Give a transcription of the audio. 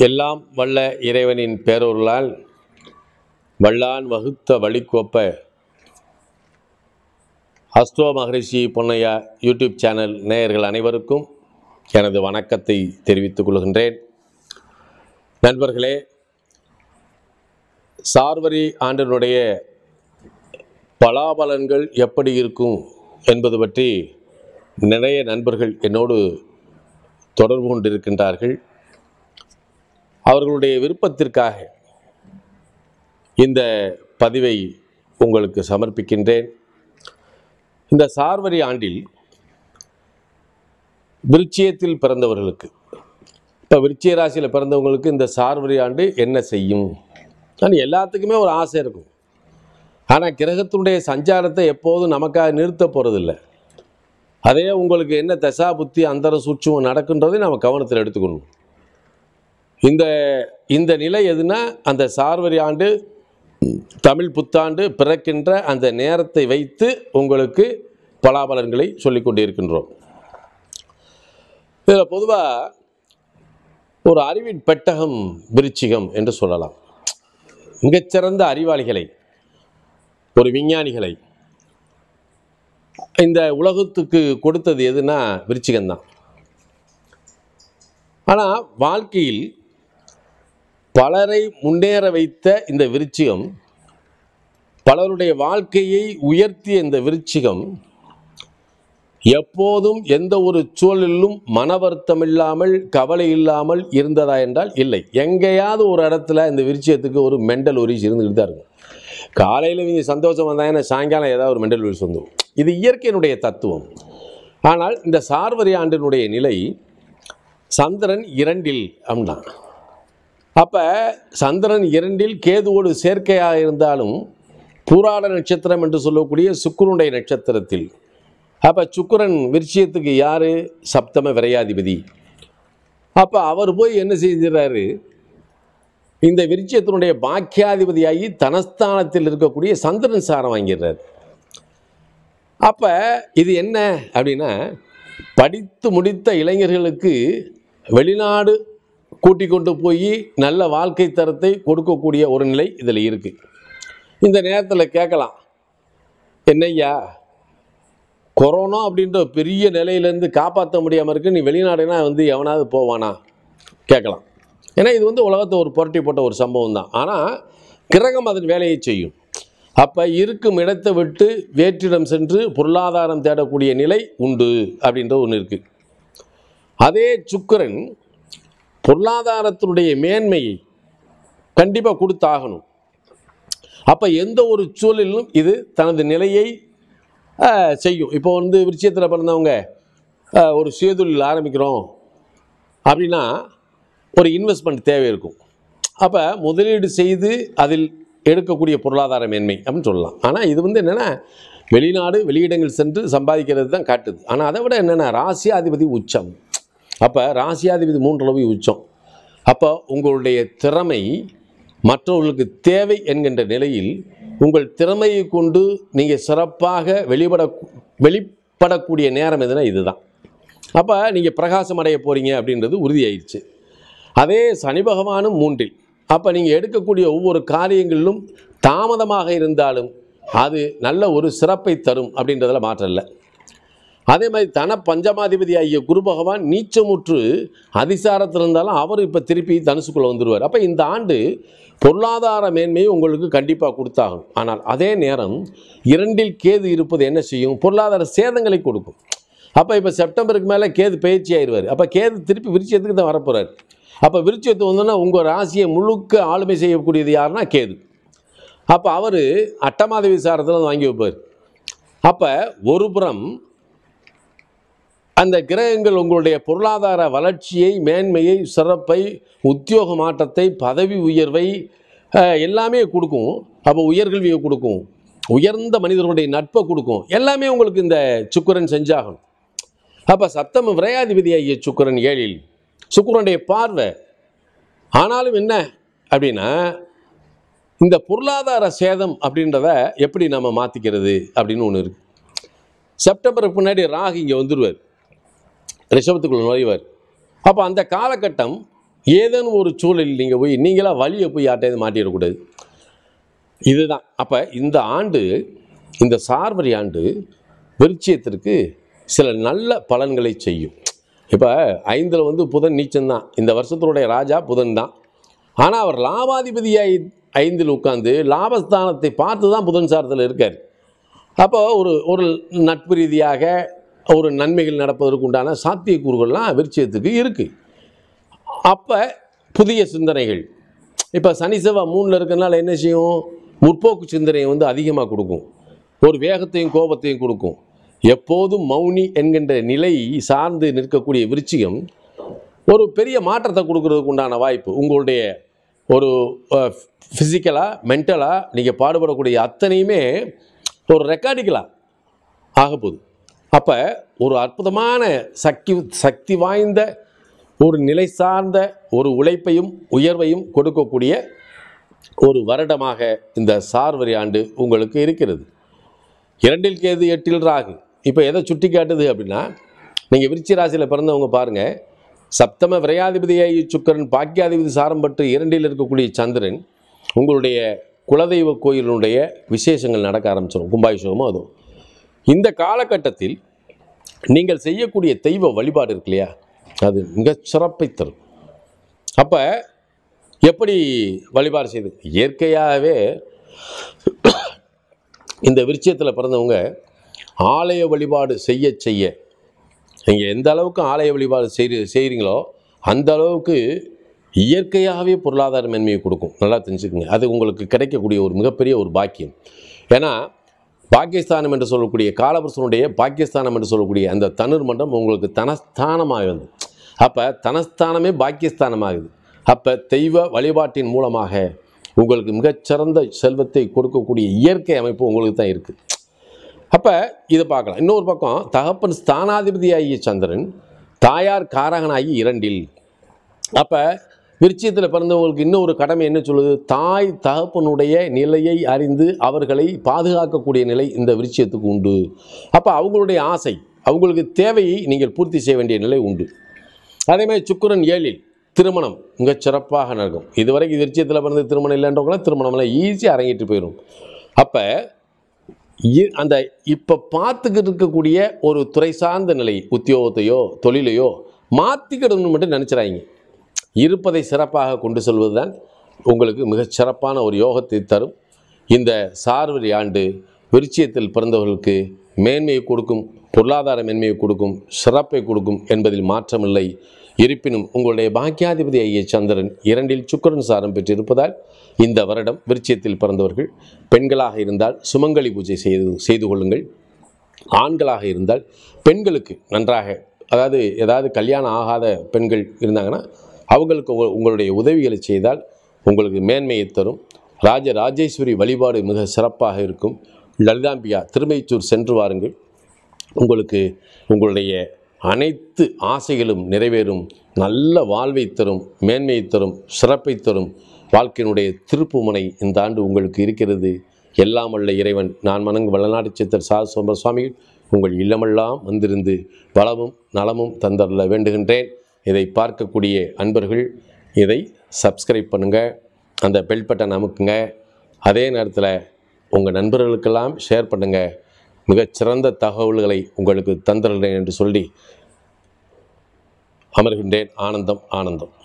எல்லாம் வல்ல இறைவனின் பேரொருளால் வல்லான் வகுத்த வழிக்கோப்ப astro Maharishi Ponnaiya YouTube channel நேயர்கள் அனைவருக்கும் எனது வணக்கத்தை தெரிவித்துக் கொள்கின்றேன் நண்பர்களே சார்வரி ஆண்டினுடைய பலாபலன்கள் எப்படி இருக்கும் என்பது பற்றி நிறைய நண்பர்கள் என்னோடு தொடர்பு கொண்டிருக்கின்றார்கள் அவர்களுடைய விருப்பத்திற்காக இந்த பதிவை உங்களுக்கு சமர்ப்பிக்கின்றேன் இந்த சார்வரி ஆண்டில் விருச்சியத்தில் பிறந்தவர்களுக்கு இப்போ விருச்சிய ராசியில் பிறந்தவங்களுக்கு இந்த சார்வரி ஆண்டு என்ன செய்யும் ஆனால் எல்லாத்துக்குமே ஒரு ஆசை இருக்கும் ஆனால் கிரகத்தினுடைய சஞ்சாரத்தை எப்போதும் நமக்காக நிறுத்த போகிறதில்ல அதே உங்களுக்கு என்ன தசா புத்தி அந்தர சூட்சம் நடக்குன்றதை நம்ம கவனத்தில் எடுத்துக்கணும் இந்த இந்த நிலை எதுனா அந்த சார்வரி ஆண்டு தமிழ் புத்தாண்டு பிறக்கின்ற அந்த நேரத்தை வைத்து உங்களுக்கு பலாபலன்களை சொல்லிக் கொண்டிருக்கின்றோம் இதில் பொதுவாக ஒரு அறிவின் பெட்டகம் விருச்சிகம் என்று சொல்லலாம் மிகச்சிறந்த அறிவாளிகளை ஒரு விஞ்ஞானிகளை இந்த உலகத்துக்கு கொடுத்தது எதுனா விருச்சிகம்தான் ஆனால் வாழ்க்கையில் பலரை முன்னேற வைத்த இந்த விருச்சிகம் பலருடைய வாழ்க்கையை உயர்த்திய இந்த விருச்சிகம் எப்போதும் எந்த ஒரு சூழலிலும் மன வருத்தம் இல்லாமல் கவலை இல்லாமல் இருந்ததா என்றால் இல்லை எங்கேயாவது ஒரு இடத்துல இந்த விருச்சியத்துக்கு ஒரு மெண்டல் ஒரிஸ் இருந்துக்கிட்டு தான் இருக்கும் காலையில் இவங்க சந்தோஷம் வந்தாங்கன்னா சாயங்காலம் ஏதாவது ஒரு மெண்டல் ஒரிஸ் வந்துடும் இது இயற்கையினுடைய தத்துவம் ஆனால் இந்த சார்வரி ஆண்டினுடைய நிலை சந்திரன் இரண்டில் அப்படின்னா அப்போ சந்திரன் இரண்டில் கேதுவோடு சேர்க்கையாக இருந்தாலும் பூராட நட்சத்திரம் என்று சொல்லக்கூடிய சுக்குருடைய நட்சத்திரத்தில் அப்போ சுக்கிரன் விருச்சியத்துக்கு யார் சப்தம விரையாதிபதி அப்போ அவர் போய் என்ன செய்கிறாரு இந்த விருச்சியத்தினுடைய பாக்கியாதிபதியாகி தனஸ்தானத்தில் இருக்கக்கூடிய சந்திரன் சாரம் வாங்கிடுறார் அப்போ இது என்ன அப்படின்னா படித்து முடித்த இளைஞர்களுக்கு வெளிநாடு கூட்டி கொண்டு போய் நல்ல வாழ்க்கை தரத்தை கொடுக்கக்கூடிய ஒரு நிலை இதில் இருக்குது இந்த நேரத்தில் கேட்கலாம் என்னய்யா கொரோனா அப்படின்ற பெரிய நிலையிலேருந்து காப்பாற்ற முடியாமல் இருக்கு நீ வெளிநாடுனா வந்து எவனாவது போவானா கேட்கலாம் ஏன்னா இது வந்து உலகத்தை ஒரு புரட்டி போட்ட ஒரு சம்பவம் தான் ஆனால் கிரகம் அதன் வேலையை செய்யும் அப்போ இருக்கும் இடத்தை விட்டு வேற்றிடம் சென்று பொருளாதாரம் தேடக்கூடிய நிலை உண்டு அப்படின்ற ஒன்று இருக்குது அதே சுக்கிரன் பொருளாதாரத்தினுடைய மேன்மையை கண்டிப்பாக கொடுத்தாகணும் அப்போ எந்த ஒரு சூழலிலும் இது தனது நிலையை ஆஹ், செய்யும் இப்போ வந்து விருச்சியத்தில் பிறந்தவங்க ஆஹ், ஒரு சுயதொழில் ஆரம்பிக்கிறோம் அப்படின்னா ஒரு இன்வெஸ்ட்மெண்ட் தேவை இருக்கும் அப்போ முதலீடு செய்து அதில் எடுக்கக்கூடிய பொருளாதார மேன்மை அப்படின்னு சொல்லலாம் ஆனால் இது வந்து என்னென்னா வெளிநாடு வெளியிடங்கள் சென்று சம்பாதிக்கிறது தான் காட்டுது ஆனால் அதை விட என்னென்னா ராசியாதிபதி உச்சம் அப்போ ராசியாதிபதி மூன்றளவு உச்சம் அப்போ உங்களுடைய திறமை மற்றவர்களுக்கு தேவை என்கின்ற நிலையில் உங்கள் திறமையை கொண்டு நீங்கள் சிறப்பாக வெளிப்பட வெளிப்படக்கூடிய நேரம் எதுனா இதுதான் அப்போ நீங்கள் பிரகாசம் அடைய போகிறீங்க அப்படின்றது உறுதியாயிடுச்சு அதே சனி பகவானும் மூன்றில் அப்போ நீங்கள் எடுக்கக்கூடிய ஒவ்வொரு காரியங்களிலும் தாமதமாக இருந்தாலும் அது நல்ல ஒரு சிறப்பை தரும் அப்படின்றதுல மாற்றம் இல்லை அதே மாதிரி தன பஞ்சமாதிபதி ஆகிய குரு பகவான் நீச்சமுற்று அதிசாரத்தில் இருந்தாலும் அவர் இப்போ திருப்பி தனுசுக்குள்ளே வந்துடுவார் அப்போ இந்த ஆண்டு பொருளாதார மேன்மையை உங்களுக்கு கண்டிப்பாக கொடுத்தாகணும் ஆனால் அதே நேரம் இரண்டில் கேது இருப்பது என்ன செய்யும் பொருளாதார சேதங்களை கொடுக்கும் அப்போ இப்போ செப்டம்பருக்கு மேலே கேது பயிற்சி ஆயிடுவார் அப்போ கேது திருப்பி விருச்சியத்துக்கு தான் வரப்போகிறார் அப்போ விருச்சியத்து வந்தோன்னா உங்கள் ராசியை முழுக்க ஆளுமை செய்யக்கூடியது யாருன்னா கேது அப்போ அவர் அட்டமாத விசாரத்தில் வாங்கி வைப்பார் அப்போ ஒரு புறம் அந்த கிரகங்கள் உங்களுடைய பொருளாதார வளர்ச்சியை மேன்மையை சிறப்பை உத்தியோக மாற்றத்தை பதவி உயர்வை அஹ், எல்லாமே கொடுக்கும் அப்போ உயர்கல்வியை கொடுக்கும் உயர்ந்த மனிதர்களுடைய நட்பை கொடுக்கும் எல்லாமே உங்களுக்கு இந்த சுக்கிரன் செஞ்சாகணும் அப்போ சப்தம விரையாதிபதியாகிய சுக்கிரன் ஏழில் சுக்கிரனுடைய பார்வை ஆனாலும் என்ன அப்படின்னா இந்த பொருளாதார சேதம் அப்படின்றத எப்படி நம்ம மாற்றிக்கிறது அப்படின்னு ஒன்று இருக்குது செப்டம்பருக்கு முன்னாடி ராகு இங்கே வந்துடுவார் ரிஷபத்துக்குள்ள நுழைவார் அப்போ அந்த காலகட்டம் ஏதேனும் ஒரு சூழலில் நீங்கள் போய் நீங்களாக வழியை போய் யார்ட்டையாவது மாட்டிடக்கூடாது இதுதான் அப்போ இந்த ஆண்டு இந்த சார்வரி ஆண்டு விருட்சியத்திற்கு சில நல்ல பலன்களை செய்யும் இப்போ ஐந்தில் வந்து புதன் நீச்சம்தான் இந்த வருஷத்தினுடைய ராஜா புதன் தான் ஆனால் அவர் லாபாதிபதியாய் ஐந்தில் உட்கார்ந்து லாபஸ்தானத்தை பார்த்து தான் புதன் சாரத்தில் இருக்கார் அப்போ ஒரு ஒரு நட்பு ரீதியாக ஒரு நன்மைகள் நடப்பதற்கு உண்டான சாத்தியக்கூறுகள்லாம் விருட்சியத்துக்கு இருக்குது அப்போ புதிய சிந்தனைகள் இப்போ சனி செவ்வாய் மூணில் இருக்கறனால என்ன செய்யும் முற்போக்கு சிந்தனையை வந்து அதிகமாக கொடுக்கும் ஒரு வேகத்தையும் கோபத்தையும் கொடுக்கும் எப்போதும் மௌனி என்கின்ற நிலை சார்ந்து நிற்கக்கூடிய விருச்சிகம் ஒரு பெரிய மாற்றத்தை கொடுக்கறதுக்கு உண்டான வாய்ப்பு உங்களுடைய ஒரு ஃபிசிக்கலாக மென்டலாக நீங்கள் பாடுபடக்கூடிய அத்தனையுமே ஒரு ரெக்கார்டிக்கலாக ஆகப்போகுது அப்போ ஒரு அற்புதமான சக்தி சக்தி வாய்ந்த ஒரு நிலை சார்ந்த ஒரு உழைப்பையும் உயர்வையும் கொடுக்கக்கூடிய ஒரு வருடமாக இந்த சார்வரி ஆண்டு உங்களுக்கு இருக்கிறது இரண்டில் கேது எட்டில் ராகு இப்போ எதை சுட்டி காட்டுது அப்படின்னா நீங்கள் விருச்சி ராசியில் பிறந்தவங்க பாருங்கள் சப்தம விரையாதிபதியாகி சுக்கரன் பாக்கியாதிபதி சாரம் பட்டு இரண்டில் இருக்கக்கூடிய சந்திரன் உங்களுடைய குலதெய்வ கோயிலினுடைய விசேஷங்கள் நடக்க ஆரம்பிச்சிடும் கும்பாபிஷேகமும் அதுவும் இந்த காலகட்டத்தில் நீங்கள் செய்யக்கூடிய தெய்வ வழிபாடு இருக்கு இல்லையா அது மிகச் சிறப்பை தரும் அப்போ எப்படி வழிபாடு செய்து இயற்கையாகவே இந்த விருட்சத்தில் பிறந்தவங்க ஆலய வழிபாடு செய்ய செய்ய நீங்கள் எந்த அளவுக்கு ஆலய வழிபாடு செய்து செய்கிறீங்களோ அந்த அளவுக்கு இயற்கையாகவே பொருளாதார மேன்மையை கொடுக்கும் நல்லா தெரிஞ்சுக்கங்க அது உங்களுக்கு கிடைக்கக்கூடிய ஒரு மிகப்பெரிய ஒரு பாக்கியம் ஏன்னா பாகிஸ்தானம் என்று சொல்லக்கூடிய காலபுருஷனுடைய பாகிஸ்தானம் என்று சொல்லக்கூடிய அந்த தனுர் மண்டம் உங்களுக்கு தனஸ்தானமாகுது அப்போ தனஸ்தானமே பாக்கியஸ்தானமாகுது அப்போ தெய்வ வழிபாட்டின் மூலமாக உங்களுக்கு மிகச்சிறந்த செல்வத்தை கொடுக்கக்கூடிய இயற்கை அமைப்பு உங்களுக்கு தான் இருக்குது அப்போ இதை பார்க்கலாம் இன்னொரு பக்கம் தகப்பன் ஸ்தானாதிபதியாகிய சந்திரன் தாயார் காரகனாகி இரண்டில் அப்போ விருச்சியத்தில் பிறந்தவங்களுக்கு இன்னொரு கடமை என்ன சொல்லுது தாய் தகப்பனுடைய நிலையை அறிந்து அவர்களை பாதுகாக்கக்கூடிய நிலை இந்த விருச்சியத்துக்கு உண்டு அப்போ அவங்களுடைய ஆசை அவங்களுக்கு தேவையை நீங்கள் பூர்த்தி செய்ய வேண்டிய நிலை உண்டு அதே மாதிரி சுக்கிரன் ஏழில் திருமணம் மிகச் சிறப்பாக நடக்கும் இதுவரைக்கும் விருச்சியத்தில் பிறந்த திருமணம் இல்லைன்றவங்களாம் திருமணம்லாம் ஈஸியாக அரங்கிட்டு போயிடும் அப்போ இ- அந்த இப்போ பார்த்துக்கிட்டு இருக்கக்கூடிய ஒரு துறை சார்ந்த நிலை உத்தியோகத்தையோ தொழிலையோ மாற்றிக்கிடணும்னு மட்டும் நினச்சிடாதீங்க இருப்பதை சிறப்பாக கொண்டு செல்வது தான் உங்களுக்கு மிகச் சிறப்பான ஒரு யோகத்தை தரும் இந்த சார்வரி ஆண்டு விருச்சியத்தில் பிறந்தவர்களுக்கு மேன்மையை கொடுக்கும் பொருளாதார மேன்மையை கொடுக்கும் சிறப்பை கொடுக்கும் என்பதில் மாற்றமில்லை இருப்பினும் உங்களுடைய பாக்கியாதிபதி ஐய சந்திரன் இரண்டில் சுக்கிரன் சாரம் பெற்றிருப்பதால் இந்த வருடம் விருச்சியத்தில் பிறந்தவர்கள் பெண்களாக இருந்தால் சுமங்கலி பூஜை செய்து செய்து கொள்ளுங்கள் ஆண்களாக இருந்தால் பெண்களுக்கு நன்றாக அதாவது ஏதாவது கல்யாணம் ஆகாத பெண்கள் இருந்தாங்கன்னா அவங்களுக்கு உங்க- உங்களுடைய உதவிகளை செய்தால் உங்களுக்கு மேன்மையை தரும் ராஜ ராஜேஸ்வரி வழிபாடு மிக சிறப்பாக இருக்கும் லலிதாம்பிகா திருமைச்சூர் சென்று வாருங்கள் உங்களுக்கு உங்களுடைய அனைத்து ஆசைகளும் நிறைவேறும் நல்ல வாழ்வை தரும் மேன்மையை தரும் சிறப்பை தரும் வாழ்க்கையினுடைய திருப்புமுனை இந்த ஆண்டு உங்களுக்கு இருக்கிறது எல்லாம் வல்ல இறைவன் நான் மணங்கு வளநாடு சித்தர் சா சோமர் சுவாமிகள் உங்கள் இல்லமெல்லாம் வந்திருந்து வளமும் நலமும் தந்தரல வேண்டுகின்றேன் இதை பார்க்கக்கூடிய அன்பர்கள் இதை சப்ஸ்கிரைப் பண்ணுங்கள் அந்த பெல் பட்டன் அமுக்குங்க அதே நேரத்தில் உங்கள் நண்பர்களுக்கெல்லாம் ஷேர் பண்ணுங்கள் மிகச்சிறந்த தகவல்களை உங்களுக்கு தந்துடுறேன் என்று சொல்லி அமர்கின்றேன் ஆனந்தம் ஆனந்தம்